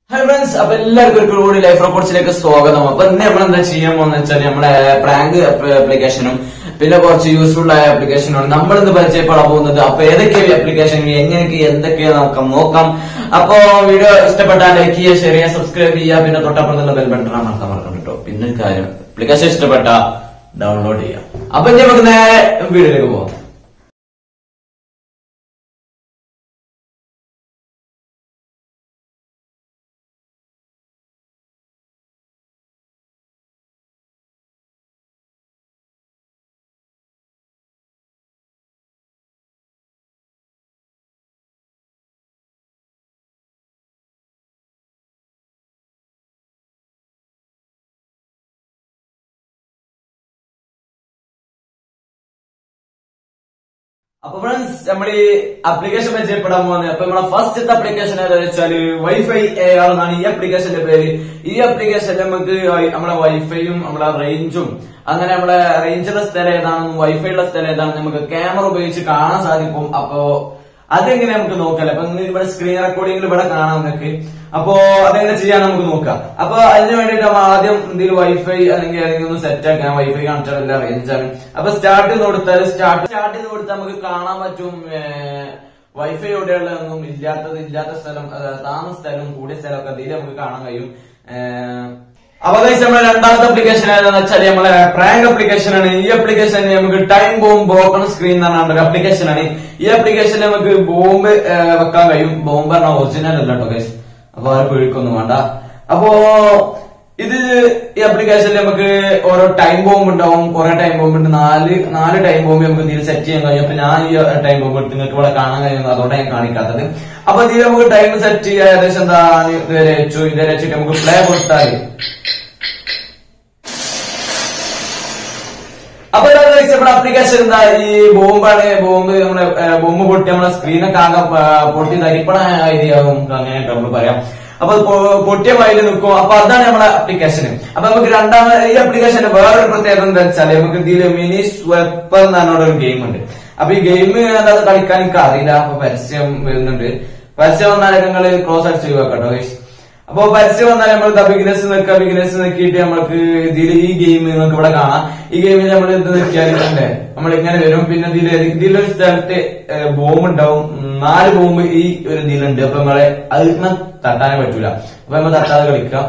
hi friends അപ്പൊ എല്ലാവർക്കും ഒരു കൂടി ലൈഫ് റെക്കോർഡ്സിലേക്ക് സ്വാഗതം അപ്പൊ ഇന്ന് നമ്മൾ എന്താ ചെയ്യാൻ പോകുന്ന വെച്ചാൽ നമ്മുടെ പ്രാങ്ക് ആപ്ലിക്കേഷനും പിന്നെ കുറച്ച് യൂസ്ഫുൾ ആയ ആപ്ലിക്കേഷനാണ് നമ്മൾ ഇന്ന് പരിചയപ്പെടാൻ പോകുന്നത് അപ്പൊ ഏതൊക്കെയാണ് ആപ്ലിക്കേഷൻ എങ്ങനെയൊക്കെ എന്തൊക്കെയാണ് നമുക്ക് നോക്കാം അപ്പൊ വീഡിയോ ഇഷ്ടപ്പെട്ടാൽ ലൈക്ക് ചെയ്യുക ഷെയർ ചെയ്യുക സബ്സ്ക്രൈബ് ചെയ്യുക പിന്നെ തൊട്ടപ്പുറത്തുള്ള ബെൽ ബട്ടൺ അമർത്താൻ മറക്കണം കേട്ടോ പിന്നെ ഒരു കാര്യം ആപ്ലിക്കേഷൻ ഇഷ്ടപ്പെട്ട ഡൗൺലോഡ് ചെയ്യാം അപ്പൊ ഇനി നമുക്ക് നേരെ വീഡിയോയിലേക്ക് പോകാം അപ്പൊ ഫ്രണ്ട്സ് നമ്മൾ ഈ ആപ്ലിക്കേഷൻ പരിചയപ്പെടാൻ പോകുന്നത് അപ്പൊ നമ്മളെ ഫസ്റ്റ് ആപ്ലിക്കേഷൻ ഏതാ വെച്ചാല് വൈഫൈ എ ആർ എന്നാണ് ഈ ആപ്ലിക്കേഷന്റെ പേര് ഈ ആപ്ലിക്കേഷനിൽ നമുക്ക് നമ്മളെ വൈഫൈയും നമ്മളെ റേഞ്ചും അങ്ങനെ നമ്മളെ റേഞ്ചുള്ള സ്ഥലം ഏതാണെന്നും വൈഫൈ ഉള്ള സ്ഥലം ഏതാണെന്നും നമുക്ക് ക്യാമറ ഉപയോഗിച്ച് കാണാൻ സാധിക്കും അപ്പോ അതെങ്ങനെ നമുക്ക് നോക്കാല്ലേ അപ്പൊ നിങ്ങൾ ഇവിടെ സ്ക്രീൻ റെക്കോർഡിംഗിൽ ഇവിടെ കാണാം നിങ്ങൾക്ക് അപ്പോ അതെങ്ങനെ ചെയ്യാൻ നമുക്ക് നോക്കാം അപ്പൊ അതിന് വേണ്ടിട്ട് നമ്മൾ ആദ്യം എന്തെങ്കിലും വൈഫൈ അല്ലെങ്കിൽ ഏതെങ്കിലും ഒന്ന് സെറ്റ് ആക്കാൻ വൈഫൈ കണക്റ്റർ അല്ല റേഞ്ച് ആണ് അപ്പൊ സ്റ്റാർട്ട് ചെയ്ത് കൊടുത്താൽ സ്റ്റാർട്ട് സ്റ്റാർട്ട് ചെയ്ത് കൊടുത്താൽ നമുക്ക് കാണാൻ പറ്റും വൈഫൈ എവിടെയുള്ളതൊന്നും ഇല്ലാത്തത് ഇല്ലാത്ത സ്ഥലം അതായത് താന്ന സ്ഥലവും കൂടിയ സ്ഥലമൊക്കെ അതിൽ നമുക്ക് കാണാൻ കഴിയും ഏഹ് അപ്പൊ ഗൈസ് നമ്മുടെ രണ്ടാമത്തെ ആപ്ലിക്കേഷൻ ഏതാണെന്ന് വെച്ചാൽ നമ്മളെ പ്രാങ്ക് ആപ്ലിക്കേഷൻ ആണ് ഈ ആപ്ലിക്കേഷൻ നമുക്ക് ടൈം ബോംബ് ബ്രോക്കൺ സ്ക്രീൻ എന്ന് പറഞ്ഞ ഒരു ആപ്ലിക്കേഷൻ ആണ് ഈ ആപ്ലിക്കേഷനിൽ നമുക്ക് ബോംബ് വെക്കാൻ കഴിയും ബോംബ് പറഞ്ഞ ഒറിജിനൽ അല്ല കേട്ടോ ഗൈസ് അപ്പൊ ആരെ പേടിക്കൊന്നും വേണ്ട അപ്പോ ഇത് ഈ ആപ്ലിക്കേഷനിൽ നമുക്ക് ഓരോ ടൈം ബോംബ് ഉണ്ടാവും കുറെ ടൈം ബോംബ് ഉണ്ട് നാല് നാല് ടൈം ബോംബ് നമുക്ക് ഇതിൽ സെറ്റ് ചെയ്യാൻ കഴിയും അപ്പൊ ഞാൻ ഈ ടൈം ബോംബ് എടുത്ത് നിങ്ങൾക്ക് ഇവിടെ കാണാൻ കഴിയുന്നത് അതുകൊണ്ടാണ് ഞാൻ കാണിക്കാത്തത് അപ്പൊ ഇതിൽ നമുക്ക് ടൈം സെറ്റ് ചെയ്യാൻ ഏകദേശം എന്താ ഇതുവരെ വെച്ചു ഇതുവരെ വെച്ചിട്ട് നമുക്ക് പ്ലേ കൊടുത്താൽ അപ്പൊ നമ്മുടെ ആപ്ലിക്കേഷൻ എന്താ ഈ ബോംബാണ് ബോംബ് നമ്മളെ ബോംബ് പൊട്ടി നമ്മളെ സ്ക്രീനൊക്കെ ആകെ പൊട്ടി തരിപ്പണ ഐഡിയാവും അങ്ങനെയൊക്കെ നമ്മൾ പറയാം അപ്പൊ പൊട്ടിയ ഫയല് നിൽക്കും അപ്പൊ അതാണ് നമ്മുടെ ആപ്ലിക്കേഷൻ അപ്പൊ നമുക്ക് രണ്ടാമത് ഈ ആപ്ലിക്കേഷന്റെ വേറൊരു പ്രത്യേകത എന്താ വെച്ചാൽ നമുക്ക് ഇതിൽ മിനി സ്വെപ്പർ എന്ന് പറഞ്ഞ ഒരു ഗെയിം ഉണ്ട് അപ്പൊ ഈ ഗെയിം എന്താ കളിക്കാൻ എനിക്ക് അറിയില്ല അപ്പൊ പരസ്യം വരുന്നുണ്ട് പരസ്യം വന്നാൽ നിങ്ങൾ ക്രോസ് അടിച്ച് കേട്ടോ അപ്പൊ പരസ്യം വന്നാൽ നമ്മൾ ബിഗിനസ് നിൽക്കുക ബിഗിനസ് നിൽക്കിയിട്ട് നമ്മൾക്ക് ഇതിൽ ഈ ഗെയിം നിങ്ങൾക്ക് ഇവിടെ കാണാം ഈ ഗെയിമിൽ നമ്മൾ എന്ത് നിൽക്കാറുണ്ട് നമ്മൾ ഇങ്ങനെ വരും പിന്നെ ഇതിൽ ഇതിലൊരു സ്ഥലത്ത് ബോംബ് ഉണ്ടാവും നാല് ബോംബ് ഈ ഒരു ഇതിലുണ്ട് അപ്പൊ നമ്മളെ അതിൽ തട്ടാനേ പറ്റൂല അപ്പൊ നമ്മൾ തട്ടാതെ കളിക്കാം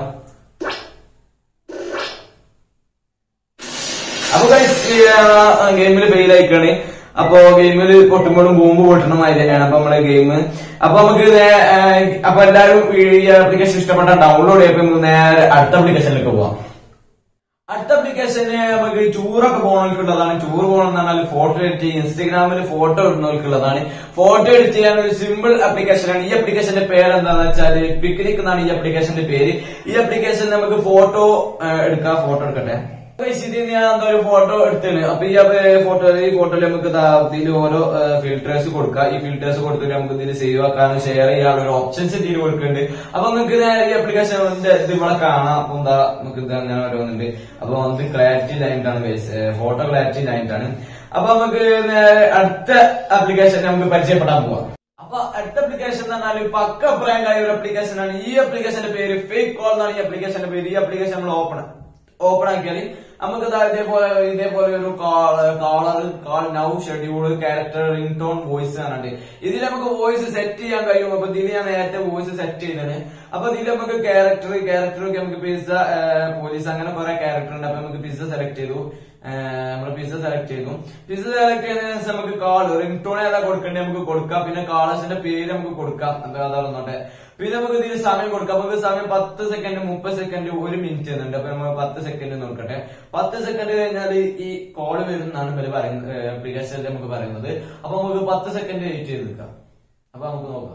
അപ്പൊ ഗെയിമിൽ ഫെയിൽ ആയിക്കാണ് അപ്പൊ ഗെയിമിൽ പൊട്ടുമ്പോഴും ബോംബ് പൊട്ടണ മാതിരി തന്നെയാണ് അപ്പൊ നമ്മളെ ഗെയിം അപ്പൊ നമുക്ക് അപ്പൊ എല്ലാവരും ഈ ആപ്ലിക്കേഷൻ ഇഷ്ടപ്പെട്ട ഡൗൺലോഡ് ചെയ്യപ്പോ നമുക്ക് നേരെ അടുത്ത ആപ്ലിക്കേഷനിലേക്ക് പോവാം അടുത്ത ആപ്ലിക്കേഷന് നമുക്ക് ടൂറൊക്കെ പോകണവർക്കുള്ളതാണ് ടൂർ പോകണം എന്ന് പറഞ്ഞാൽ ഫോട്ടോ എഡിറ്റ് ചെയ്യും ഇൻസ്റ്റഗ്രാമിൽ ഫോട്ടോ ഇടുന്നവർക്കുള്ളതാണ് ഫോട്ടോ എഡിറ്റ് ചെയ്യാൻ ഒരു സിമ്പിൾ ആപ്ലിക്കേഷനാണ് ഈ ആപ്ലിക്കേഷന്റെ പേര് എന്താണെന്ന് വെച്ചാൽ പിക്നിക് എന്നാണ് ഈ ആപ്ലിക്കേഷന്റെ പേര് ഈ ആപ്ലിക്കേഷനിൽ നമുക്ക് ഫോട്ടോ എടുക്കാം ഫോട്ടോ എടുക്കട്ടെ ഇതിൽ ഞാൻ എന്താ ഒരു ഫോട്ടോ എടുത്തേണ് അപ്പൊ ഈ ഫോട്ടോ ഈ ഫോട്ടോയിൽ നമുക്ക് ഇതിൽ ഓരോ ഫിൽറ്റേഴ്സ് കൊടുക്കാം ഈ ഫിൽറ്റേഴ്സ് കൊടുത്തിട്ട് നമുക്ക് ഇതിൽ സേവ് ആക്കാനും ഷെയർ ചെയ്യാനുള്ള ഒരു ഓപ്ഷൻസ് ഇതിൽ കൊടുക്കുന്നുണ്ട് അപ്പൊ നിങ്ങൾക്ക് ഈ ആപ്ലിക്കേഷൻ ഇത് ഇവിടെ കാണാം അപ്പൊ എന്താ നമുക്ക് ഇത് അങ്ങനെ ഓരോന്നുണ്ട് അപ്പൊ നമുക്ക് ക്ലാരിറ്റി ലൈനിട്ടാണ് ഫോട്ടോ ക്ലാരിറ്റി ലൈനിട്ടാണ് അപ്പൊ നമുക്ക് അടുത്ത ആപ്ലിക്കേഷൻ നമുക്ക് പരിചയപ്പെടാൻ പോവാം അപ്പൊ അടുത്ത ആപ്ലിക്കേഷൻ എന്ന് പറഞ്ഞാൽ പക്ക അഭിപ്രായം ആയ ഒരു ആപ്ലിക്കേഷൻ ആണ് ഈ ആപ്ലിക്കേഷന്റെ പേര് ഫേക്ക് കോൾ എന്നാണ് ഈ ആപ്ലിക്കേഷന്റെ പേര് ഈ ആപ്ലിക്കേഷൻ നമ്മൾ ഓപ്പൺ ഓപ്പൺ ആക്കിയാൽ നമുക്ക് ഇതേപോലെ ഇതേപോലെ ഒരു caller call now schedule character ring tone voice പറഞ്ഞിട്ട് ഇതിൽ നമുക്ക് വോയിസ് സെറ്റ് ചെയ്യാൻ കഴിയും അപ്പൊ ഇതിൽ ഞാൻ നേരത്തെ വോയിസ് സെറ്റ് ചെയ്തത് അപ്പൊ ഇതിൽ നമുക്ക് ക്യാരക്ടർ ക്യാരക്ടറൊക്കെ നമുക്ക് പിസ്സ പോലീസ് അങ്ങനെ കുറെ ക്യാരക്ടർ ഉണ്ട് അപ്പൊ നമുക്ക് പിസ്സ സെലക്ട് ചെയ്തു നമ്മൾ പിസ്സ സെലക്ട് ചെയ്തു പിസ്സ സെലക്ട് ചെയ്തതിനു ശേഷം നമുക്ക് കാൾ റിംഗ് ടോൺ ഏതാ കൊടുക്കേണ്ടത് നമുക്ക് കൊടുക്കാം പിന്നെ കാളേഴ്സിന്റെ പേര് നമുക്ക് കൊടുക്കാം അത് അതാണെന്നോട്ടെ പിന്നെ നമുക്ക് ഇതിന് സമയം കൊടുക്കാം നമുക്ക് സമയം പത്ത് സെക്കൻഡ് മുപ്പത് സെക്കൻഡ് ഒരു മിനിറ്റ് എന്നുണ്ട് അപ്പൊ നമ്മൾ പത്ത് സെക്കൻഡ് നോക്കട്ടെ പത്ത് സെക്കൻഡ് കഴിഞ്ഞാൽ ഈ കോള് വരും എന്നാണ് ഇവര് പറയുന്നത് ആപ്ലിക്കേഷനിൽ നമുക്ക് പറയുന്നത് അപ്പൊ നമുക്ക് പത്ത് സെക്കൻഡ് വെയിറ്റ് ചെയ്ത് നിൽക്കാം അപ്പൊ നമുക്ക് നോക്കാം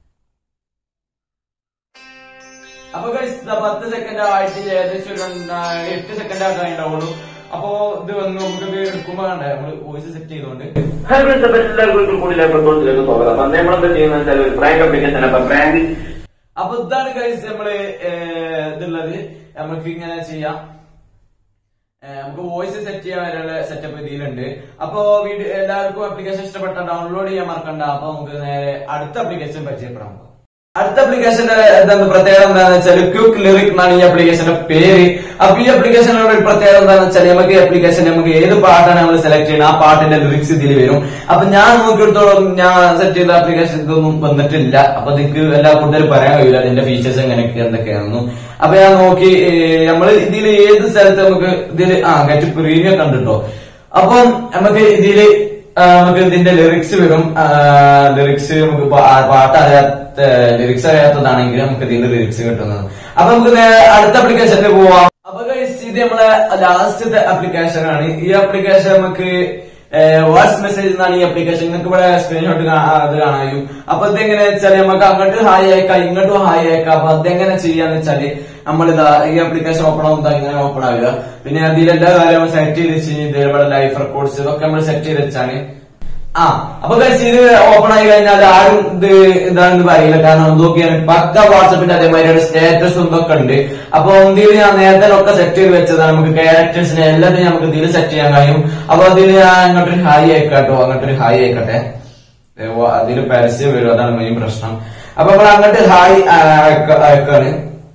അപ്പൊ പത്ത് സെക്കൻഡ് ആയിട്ട് ഏകദേശം ഒരു എട്ട് സെക്കൻഡ് ആക്കാൻ ഉണ്ടാവുള്ളൂ അപ്പോ ഇത് വന്ന് നമുക്ക് ഇത് എടുക്കുമ്പോ വേണ്ടേ നമ്മള് വോയിസ് സെറ്റ് ചെയ്തോണ്ട് ഹലോ ഫ്രണ്ട്സ് അപ്പൊ എല്ലാവർക്കും കൂടി ലാപ്ടോപ്പിലേക്ക് സ്വാഗതം അപ്പൊ നമ്മളെന്താ ചെയ്യുന്നത് വെച്ചാൽ ഒരു പ്രാങ്ക് ആപ്ലിക്കേഷൻ അപ്പൊ പ്രാങ്ക് അപ്പൊ ഇതാണ് ഗൈസ് നമ്മള് ഇതുള്ളത് നമുക്ക് ഇങ്ങനെ ചെയ്യാം നമുക്ക് വോയിസ് സെറ്റ് ചെയ്യാൻ വരെയുള്ള സെറ്റപ്പ് ഇതിലുണ്ട് അപ്പോ വീഡിയോ എല്ലാവർക്കും ആപ്ലിക്കേഷൻ ഇഷ്ടപ്പെട്ട ഡൗൺലോഡ് ചെയ്യാൻ മറക്കണ്ട അപ്പൊ നമുക്ക് നേരെ അടുത്ത ആപ്ലിക്കേഷൻ പരിചയപ്പെടാം അടുത്ത ആപ്ലിക്കേഷന്റെ എന്താണ് പ്രത്യേകത എന്താണെന്ന് വെച്ചാൽ ക്വിക്ക് ലിറിക് എന്നാണ് ഈ ആപ്ലിക്കേഷന്റെ പേര് അപ്പൊ ഈ ആപ്ലിക്കേഷനുള്ള ഒരു പ്രത്യേകത എന്താണെന്ന് വെച്ചാൽ നമുക്ക് ഈ ആപ്ലിക്കേഷൻ നമുക്ക് ഏത് പാട്ടാണ് നമ്മൾ സെലക്ട് ചെയ്യുന്നത് ആ പാട്ടിന്റെ ലിറിക്സ് ഇതിൽ വരും അപ്പൊ ഞാൻ നോക്കിയെടുത്തോളം ഞാൻ സെറ്റ് ചെയ്ത ആപ്ലിക്കേഷൻ ഇതൊന്നും വന്നിട്ടില്ല അപ്പൊ നിങ്ങൾക്ക് എല്ലാ കൂടുതൽ പറയാൻ കഴിയില്ല അതിന്റെ ഫീച്ചേഴ്സ് എങ്ങനെയൊക്കെ എന്തൊക്കെയാണെന്നും അപ്പൊ ഞാൻ നോക്കി നമ്മൾ ഇതിൽ ഏത് സ്ഥലത്ത് നമുക്ക് ഇതിൽ ആ ഗറ്റ് പ്രീമിയം കണ്ടിട്ടോ അപ്പം നമുക്ക് ഇതില് ആ, നമുക്ക് ഇതിന്റെ ലിറിക്സ് വരും ലിറിക്സ് നമുക്ക് പാ- പാട്ട് അറിയാത്ത ലിറിക്സ് അറിയാത്തതാണെങ്കിൽ നമുക്ക് ഇതിന്റെ ലിറിക്സ് കിട്ടുന്നത് അപ്പൊ നമുക്ക് നേ- അടുത്ത ആപ്ലിക്കേഷനിൽ പോവാം അപ്പൊ guys, ഇത് നമ്മളെ ലാസ്റ്റത്തെ ആപ്ലിക്കേഷൻ ആണ് ഈ ആപ്ലിക്കേഷൻ നമുക്ക് വാട്സ് മെസ്സേജ് എന്നാണ് ഈ ആപ്ലിക്കേഷൻ നിങ്ങൾക്ക് ഇവിടെ സ്ക്രീൻഷോട്ട് അത് കാണാൻ കഴിയും അപ്പൊ അതെങ്ങനെ വെച്ചാൽ നമുക്ക് അങ്ങോട്ട് ഹായ് അയക്കാം ഇങ്ങോട്ടും ഹായ് അയക്കാം അപ്പൊ അതെങ്ങനെ ചെയ്യാന്ന് വെച്ചാല് നമ്മൾ ഇതാ ഈ ആപ്ലിക്കേഷൻ ഓപ്പൺ ആവുമ്പോൾ ഇങ്ങനെ ഓപ്പൺ ആവുക പിന്നെ അതിൽ എല്ലാ കാര്യവും സെറ്റ് ചെയ്ത് വെച്ച് കഴിഞ്ഞാൽ ഇതേപോലെ ലൈഫ് റെക്കോർഡ്സ് ഇതൊക്കെ നമ്മൾ സെറ്റ് ചെയ്ത് വെച്ചാണ് ആ അപ്പൊ guys, ഇത് ഓപ്പൺ ആയി കഴിഞ്ഞാൽ ആരും ഇത് എന്താണെന്ന് പറയില്ല കാരണം എന്തൊക്കെയാണ് പക്ക വാട്സപ്പിന്റെ അതേമാതിരി സ്റ്റാറ്റസും ഇതൊക്കെ ഉണ്ട് അപ്പൊ ഇതിൽ ഞാൻ നേരത്തെ ഒക്കെ സെറ്റ് ചെയ്ത് വെച്ചതാണ് നമുക്ക് ക്യാരക്ടേഴ്സിനെ എല്ലാത്തിനും നമുക്ക് ഇതിൽ സെറ്റ് ചെയ്യാൻ കഴിയും അപ്പൊ അതിൽ ഞാൻ അങ്ങോട്ടൊരു ഹായ് അയക്കാട്ടോ അങ്ങോട്ടൊരു ഹായ് അയക്കട്ടെ അതിൽ പരസ്യം വരും അതാണ് മെയിൻ പ്രശ്നം അപ്പൊ നമ്മൾ അങ്ങോട്ട് ഹായ് അയക്കാണ്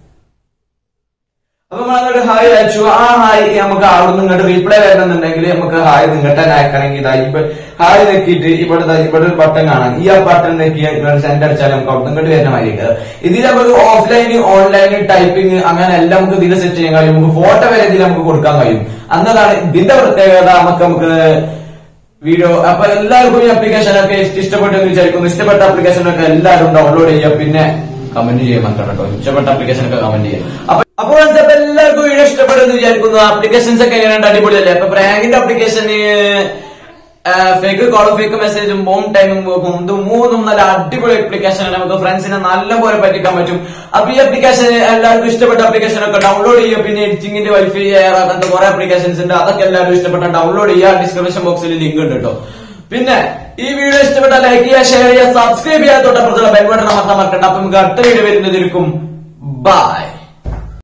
അപ്പൊ നമ്മൾ അങ്ങോട്ട് ഹായ് അയച്ചു ആ ഹായ് നമുക്ക് അവിടുന്ന് ഇങ്ങോട്ട് റീപ്ലൈ വരണമെന്നുണ്ടെങ്കിൽ നമുക്ക് ഹായ് ഇങ്ങോട്ട് തന്നെ അയക്കണമെങ്കിൽ ഇതാ ഇപ്പൊ ഹായ് നെക്കിയിട്ട് ഇവിടെ ദാ ഇവിടെ ഒരു ബട്ടൺ കാണാം ഈ ആ ബട്ടൺ നെക്കി സെൻഡ് അടിച്ചാൽ നമുക്ക് അവിടുന്ന് ഇങ്ങോട്ട് വരുന്ന മാതിരിക്കും ഇതിൽ നമുക്ക് ഓഫ്ലൈൻ ഓൺലൈൻ ടൈപ്പിംഗ് അങ്ങനെ എല്ലാം നമുക്ക് ഇതിൽ സെറ്റ് ചെയ്യാൻ കഴിയും നമുക്ക് ഫോട്ടോ വരെ ഇതിൽ നമുക്ക് കൊടുക്കാൻ കഴിയും അന്നതാണ് ഇതിന്റെ പ്രത്യേകത നമുക്ക് നമുക്ക് വീഡിയോ അപ്പൊ എല്ലാവർക്കും ഈ ആപ്ലിക്കേഷൻ ഒക്കെ ഇഷ്ടപ്പെട്ടു എന്ന് വിചാരിക്കുന്നു ഇഷ്ടപ്പെട്ട ആപ്ലിക്കേഷൻ ഒക്കെ എല്ലാവരും ഡൗൺലോഡ് ചെയ്യുക പിന്നെ കമന്റ് ചെയ്യാൻ മറക്കട്ടോ ഇഷ്ടപ്പെട്ട ആപ്ലിക്കേഷൻ ഒക്കെ കമന്റ് ചെയ്യാം അപ്പൊ അപ്പോൾ അപ്പൊ എല്ലാവർക്കും വീഡിയോ ഇഷ്ടപ്പെടുന്നു വിചാരിക്കുന്നു ആപ്ലിക്കേഷൻസ് ഒക്കെ എങ്ങനെയുണ്ട് അടിപൊളിയല്ലേ അപ്പൊ പ്രാങ്കിന്റെ ആപ്ലിക്കേഷന് ഫേക്ക് കോളും ഫേക്ക് മെസ്സേജും ബോം ടൈമും പോകും ഇത് മൂന്നും നല്ല അടിപൊളി ആപ്ലിക്കേഷൻ ആണ് നമുക്ക് ഫ്രണ്ട്സിനെ നല്ലപോലെ പറ്റിക്കാൻ പറ്റും അപ്പൊ ഈ ആപ്ലിക്കേഷൻ എല്ലാവർക്കും ഇഷ്ടപ്പെട്ട ആപ്ലിക്കേഷൻ ഒക്കെ ഡൗൺലോഡ് ചെയ്യുക പിന്നെ എഡിറ്റിംഗിന്റെ വൈഫൈ അങ്ങനത്തെ കുറെ ആപ്ലിക്കേഷൻസ് ഉണ്ട് അതൊക്കെ എല്ലാവരും ഇഷ്ടപ്പെട്ട ഡൗൺലോഡ് ചെയ്യുക ഡിസ്ക്രിപ്ഷൻ ബോക്സിൽ ലിങ്ക് ഉണ്ട് കേട്ടോ പിന്നെ ഈ വീഡിയോ ഇഷ്ടപ്പെട്ട ലൈക്ക് ചെയ്യുക ഷെയർ ചെയ്യുക സബ്സ്ക്രൈബ് ചെയ്യുക തൊട്ടപ്പുറത്തുള്ള ബെൽ ബട്ടൺ അമർത്താൻ മറക്കണ്ട അപ്പൊ നമുക്ക് അടുത്ത വീഡിയോ വരുന്നതിരിക്കും ബൈ